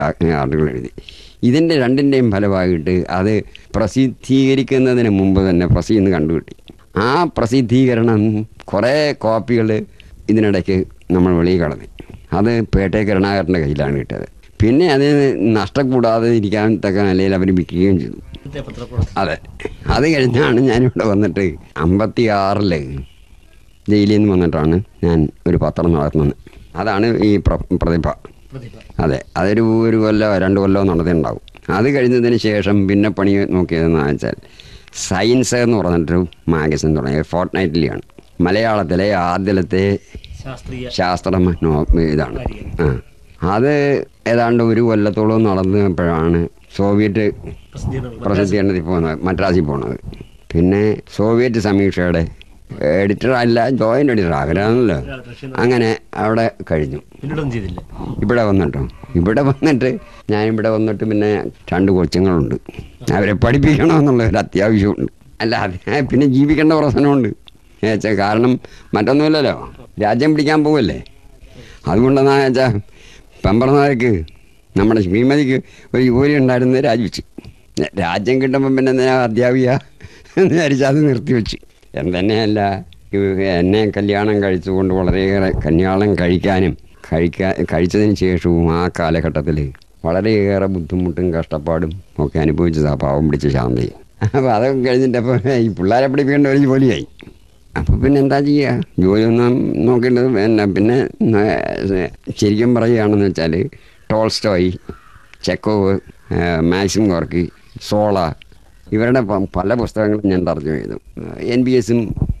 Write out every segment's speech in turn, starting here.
Article എഴുതി ഇതിൻ്റെ രണ്ടിൻ്റെയും ഫലമായിട്ട് അത് പ്രസിദ്ധീകരിക്കുന്നതിന് മുമ്പ് തന്നെ പ്രസിൽ നിന്ന് കണ്ടുകിട്ടി ആ പ്രസിദ്ധീകരണം കുറേ കോപ്പികൾ ഇതിനിടയ്ക്ക് നമ്മൾ വെളിയിൽ കളഞ്ഞു അത് പേട്ടെ കരുണാകരൻ്റെ കയ്യിലാണ് കിട്ടിയത് പിന്നെ അത് നഷ്ടം കൂടാതെ ഇരിക്കാൻ തക്ക നിലയിൽ അവർ വിൽക്കുകയും ചെയ്തു അതെ അത് കഴിഞ്ഞാണ് ഞാനിവിടെ വന്നിട്ട് അമ്പത്തി ആറില് ജയിലിൽ നിന്ന് വന്നിട്ടാണ് ഞാൻ ഒരു പത്രം നടത്തുന്നത് അതാണ് ഈ പ്ര- പ്രതിഭ അതെ അതൊരു ഒരു കൊല്ലോ രണ്ട് കൊല്ലോ നടത്തിയിട്ടുണ്ടാവും അത് കഴിഞ്ഞതിന് ശേഷം പിന്നെ പണി നോക്കിയതെന്ന് വെച്ചാൽ സയൻസ് എന്ന് പറഞ്ഞിട്ടൊരു മാഗസിൻ തുടങ്ങിയത് ഫോർട്ട് നൈറ്റ്ലിയാണ് മലയാളത്തിലെ ആദ്യത്തെ ശാസ്ത്രീയ ശാസ്ത്ര നോ ഇതാണ് ആ അത് ഏതാണ്ട് ഒരു കൊല്ലത്തോളം നടന്നപ്പോഴാണ് സോവിയറ്റ് പ്രസിദ്ധീകരണം പ്രസിദ്ധീകരണത്തിൽ പോകുന്നത് മദ്രാസിൽ പോകുന്നത് പിന്നെ സോവിയറ്റ് സമീക്ഷയുടെ എഡിറ്റർ അല്ല ജോയിൻ്റ് എഡിറ്റർ ആഗ്രഹമാണല്ലോ അങ്ങനെ അവിടെ കഴിഞ്ഞു പിന്നീടൊന്നും ചെയ്തില്ല ഇവിടെ വന്നിട്ടോ ഇവിടെ വന്നിട്ട് ഞാൻ ഇവിടെ വന്നിട്ട് പിന്നെ രണ്ട് കൊച്ചുങ്ങളുണ്ട് അവരെ പഠിപ്പിക്കണമെന്നുള്ള ഒരു അത്യാവശ്യമുണ്ട് അല്ല അത് പിന്നെ ജീവിക്കേണ്ട പ്രശ്നമുണ്ട് ഏച്ചാ കാരണം മറ്റൊന്നുമില്ലല്ലോ രാജ്യം പിടിക്കാൻ പോവല്ലേ അതുകൊണ്ടെന്നാ വെച്ചാൽ പെമ്പറനാർക്ക് നമ്മുടെ ശ്രീമതിക്ക് ഒരു ജോലി ഉണ്ടായിരുന്നത് രാജിവെച്ച് രാജ്യം കിട്ടുമ്പം പിന്നെ എന്തിനാ അധ്യാപിക എന്ന് വിചാരിച്ച് അത് നിർത്തിവെച്ച് എന്തെന്നെയല്ല ഇവ- എന്നെ കല്യാണം കഴിച്ചുകൊണ്ട് വളരെയേറെ കല്യാണം കഴിക്കാനും കഴിക്കാ കഴിച്ചതിന് ശേഷവും ആ കാലഘട്ടത്തിൽ വളരെയേറെ ബുദ്ധിമുട്ടും കഷ്ടപ്പാടും ഒക്കെ അനുഭവിച്ചതാണ് പാവം പിടിച്ച ശാന്തി അപ്പോൾ അതൊക്കെ കഴിഞ്ഞിട്ടപ്പോൾ ഈ പിള്ളേരെ പഠിപ്പിക്കേണ്ട ഒരു ജോലിയായി അപ്പോൾ പിന്നെ എന്താ ചെയ്യുക ജോലിയൊന്നും നോക്കേണ്ടത് പിന്നെ പിന്നെ ഏഹ്, ശരിക്കും പറയുകയാണെന്ന് വെച്ചാൽ ടോൾസ്റ്റോയ് ചെക്കോവ് ഏഹ്, മാക്സിം ഗോർക്കി സോള ഇവരുടെ പ- പല പുസ്തകങ്ങളും ഞാൻ തർജ്ജമ ചെയ്തു എൻ ബി എസും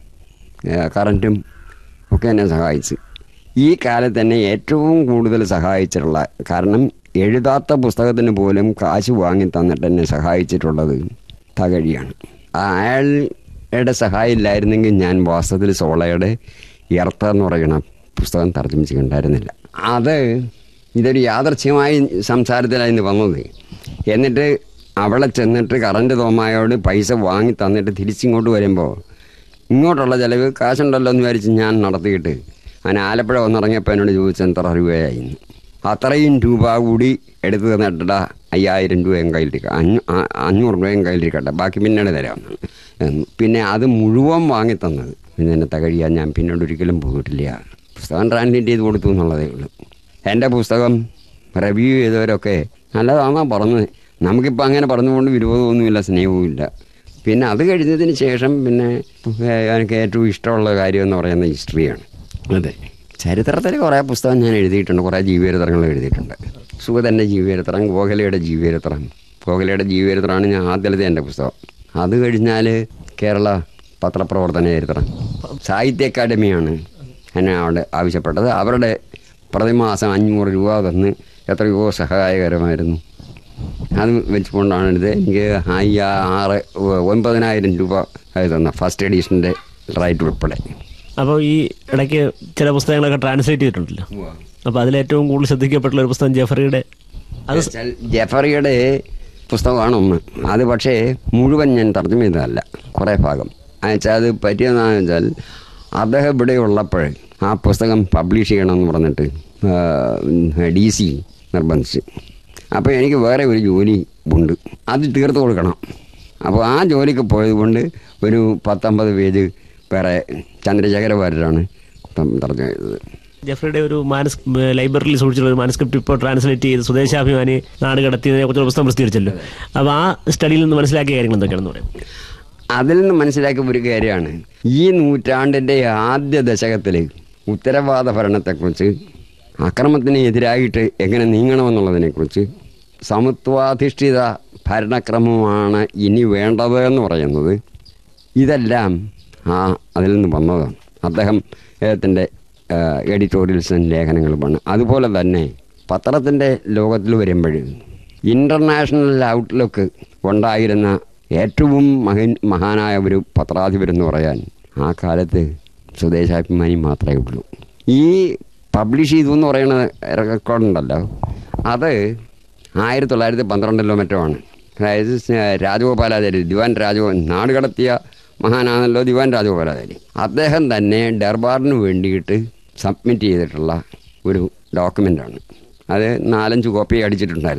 കറൻറ്റും ഒക്കെ എന്നെ സഹായിച്ചു ഈ കാലത്ത് തന്നെ ഏറ്റവും കൂടുതൽ സഹായിച്ചിട്ടുള്ള കാരണം എഴുതാത്ത പുസ്തകത്തിന് പോലും കാശ് വാങ്ങി തന്നിട്ട് എന്നെ സഹായിച്ചിട്ടുള്ളത് തകഴിയാണ് അയാളുടെ സഹായം ഇല്ലായിരുന്നെങ്കിൽ ഞാൻ വാസ്തവത്തിൽ സോളയുടെ എർത്ത എന്ന് പറയുന്ന പുസ്തകം തർജ്ജമ ചെയ്യണ്ടായിരുന്നില്ല അത് ഇതൊരു യാദർച്ഛ്യമായ സംസാരത്തിലായിരുന്നു വന്നത് എന്നിട്ട് അവളെ ചെന്നിട്ട് കറണ്ട് തോമായോട് പൈസ വാങ്ങി തന്നിട്ട് തിരിച്ചിങ്ങോട്ട് വരുമ്പോൾ ഇങ്ങോട്ടുള്ള ചിലവ് കാശുണ്ടല്ലോ എന്ന് വിചാരിച്ച് ഞാൻ നടത്തിയിട്ട് ഞാൻ ആലപ്പുഴ വന്നിറങ്ങിയപ്പോൾ എന്നോട് ചോദിച്ചു എത്ര രൂപയായിരുന്നു അത്രയും രൂപ കൂടി എടുത്ത് തന്നിട്ടാ അയ്യായിരം രൂപയും കയ്യിലിരിക്കുക അഞ്ഞൂ ആ- അഞ്ഞൂറ് രൂപയും കയ്യിലിരിക്കട്ടെ ബാക്കി പിന്നീട് തരാമെന്നാണ് എന്ന്. പിന്നെ അത് മുഴുവൻ വാങ്ങി തന്നത് പിന്നെ എന്നെ തകഴിയാൻ ഞാൻ പിന്നീട് ഒരിക്കലും പോയിട്ടില്ല പുസ്തകം ട്രാൻസ്ലേറ്റ് ചെയ്ത് കൊടുത്തു എന്നുള്ളതേ ഉള്ളൂ എൻ്റെ പുസ്തകം റിവ്യൂ ചെയ്തവരൊക്കെ നല്ലതാണെന്നാണ് പറഞ്ഞത് നമുക്കിപ്പോൾ അങ്ങനെ പറഞ്ഞുകൊണ്ട് വിരോധമൊന്നുമില്ല സ്നേഹവുമില്ല പിന്നെ അത് കഴിഞ്ഞതിന് ശേഷം പിന്നെ ഏഹ്, എനിക്ക് ഏറ്റവും ഇഷ്ടമുള്ള കാര്യം എന്ന് പറയുന്നത് ഹിസ്റ്ററിയാണ് അതെ ചരിത്രത്തിൽ കുറേ പുസ്തകം ഞാൻ എഴുതിയിട്ടുണ്ട് കുറേ ജീവചരിത്രങ്ങൾ എഴുതിയിട്ടുണ്ട് സുഗതൻ്റെ ജീവചരിത്രം ഗോഖലയുടെ ജീവചരിത്രം ഗോഖലയുടെ ജീവചരിത്രമാണ് ഞാൻ ആദ്യത്തെ എൻ്റെ പുസ്തകം അത് കഴിഞ്ഞാൽ കേരള പത്രപ്രവർത്തന ചരിത്രം സാഹിത്യ അക്കാദമിയാണ് എന്നെ അവിടെ ആവശ്യപ്പെട്ടത് അവരുടെ പ്രതിമാസം അഞ്ഞൂറ് രൂപ തന്ന് എത്രയോ സഹായകരമായിരുന്നു അത് വെച്ചുകൊണ്ടാണ് ഇത് എനിക്ക് ഈ ആറ് ഒൻപതിനായിരം രൂപ അത് തന്ന ഫസ്റ്റ് എഡീഷൻ്റെ റൈറ്റ് ഉൾപ്പെടെ അപ്പോൾ ഈ ഇടയ്ക്ക് ചില പുസ്തകങ്ങളൊക്കെ ട്രാൻസ്ലേറ്റ് ചെയ്തിട്ടുണ്ടല്ലോ അപ്പോൾ അതിലേറ്റവും കൂടുതൽ ശ്രദ്ധിക്കപ്പെട്ടുള്ള ഒരു പുസ്തകം ജെഫറിയുടെ അത് സ- വെച്ചാൽ ജഫറിയുടെ പുസ്തകമാണ് ഒന്ന് അത് പക്ഷേ മുഴുവൻ ഞാൻ തർജ്ജമ ചെയ്തതല്ല കുറേ ഭാഗം എന്നുവെച്ചാൽ അത് പറ്റിയതെന്ന് വെച്ചാൽ അദ്ദേഹം ഇവിടെ ഉള്ളപ്പോൾ ആ പുസ്തകം പബ്ലിഷ് ചെയ്യണമെന്ന് പറഞ്ഞിട്ട് ഡി സി നിർബന്ധിച്ച് അപ്പോൾ എനിക്ക് വേറെ ഒരു ജോലി ഉണ്ട് അത് തീർത്ത് കൊടുക്കണം അപ്പോൾ ആ ജോലിക്ക് പോയത് കൊണ്ട് ഒരു പത്തൊമ്പത് പേജ് വേറെ ചന്ദ്രശേഖര വാര്യരാണ് തർജ്ജമ ചെയ്തത് ജെഫറിയുടെ ഒരു മാനസ് ലൈബ്രറിയിൽ സൂക്ഷിച്ചുള്ള ഒരു മാനസ്ക്രിപ്റ്റ് ഇപ്പോൾ ട്രാൻസ്ലേറ്റ് ചെയ്ത് സ്വദേശാഭിമാനി നാട് കടത്തിയതിനെ കുറിച്ചുള്ള പുസ്തകം പ്രസിദ്ധീകരിച്ചല്ലോ അപ്പോൾ ആ സ്റ്റഡിയിൽ നിന്ന് മനസ്സിലാക്കിയ കാര്യങ്ങൾ എന്തൊക്കെയാണെന്ന് പറയാം അതിൽ നിന്ന് മനസ്സിലാക്കിയ ഒരു കാര്യമാണ് ഈ നൂറ്റാണ്ടിൻ്റെ ആദ്യ ദശകത്തിൽ ഉത്തരവാദ ഭരണത്തെക്കുറിച്ച് അക്രമത്തിന് എതിരായിട്ട് എങ്ങനെ നീങ്ങണമെന്നുള്ളതിനെക്കുറിച്ച് സമത്വാധിഷ്ഠിത ഭരണക്രമമാണ് ഇനി വേണ്ടത് എന്ന് പറയുന്നത് ഇതെല്ലാം ആ അതിൽ നിന്ന് വന്നതാണ് അദ്ദേഹം അദ്ദേഹത്തിൻ്റെ എഡിറ്റോറിയൽസും ലേഖനങ്ങളുമാണ് അതുപോലെ തന്നെ പത്രത്തിൻ്റെ ലോകത്തിൽ വരുമ്പോൾ ഇൻ്റർനാഷണൽ ഔട്ട്ലുക്ക് ഉണ്ടായിരുന്ന ഏറ്റവും മഹൻ മഹാനായ ഒരു പത്രാധിപരെന്ന് പറയാൻ ആ കാലത്ത് സ്വദേശാഭിമാനി മാത്രമേ ഉള്ളൂ ഈ പബ്ലിഷ് ചെയ്തു എന്ന് പറയുന്ന റെക്കോർഡുണ്ടല്ലോ അത് ആയിരത്തി തൊള്ളായിരത്തി പന്ത്രണ്ടിലോ മറ്റോ ആണ് അതായത് രാജഗോപാലാചാര്യ ദിവാൻ രാജഗോ നാട് കടത്തിയ മഹാനാണല്ലോ ദിവാൻ രാജഗോപാലാചാരി അദ്ദേഹം തന്നെ ഡർബാറിന് വേണ്ടിയിട്ട് സബ്മിറ്റ് ചെയ്തിട്ടുള്ള ഒരു ഡോക്യുമെൻ്റാണ് അത് നാലഞ്ച് കോപ്പി അടിച്ചിട്ടുണ്ടായിരുന്നു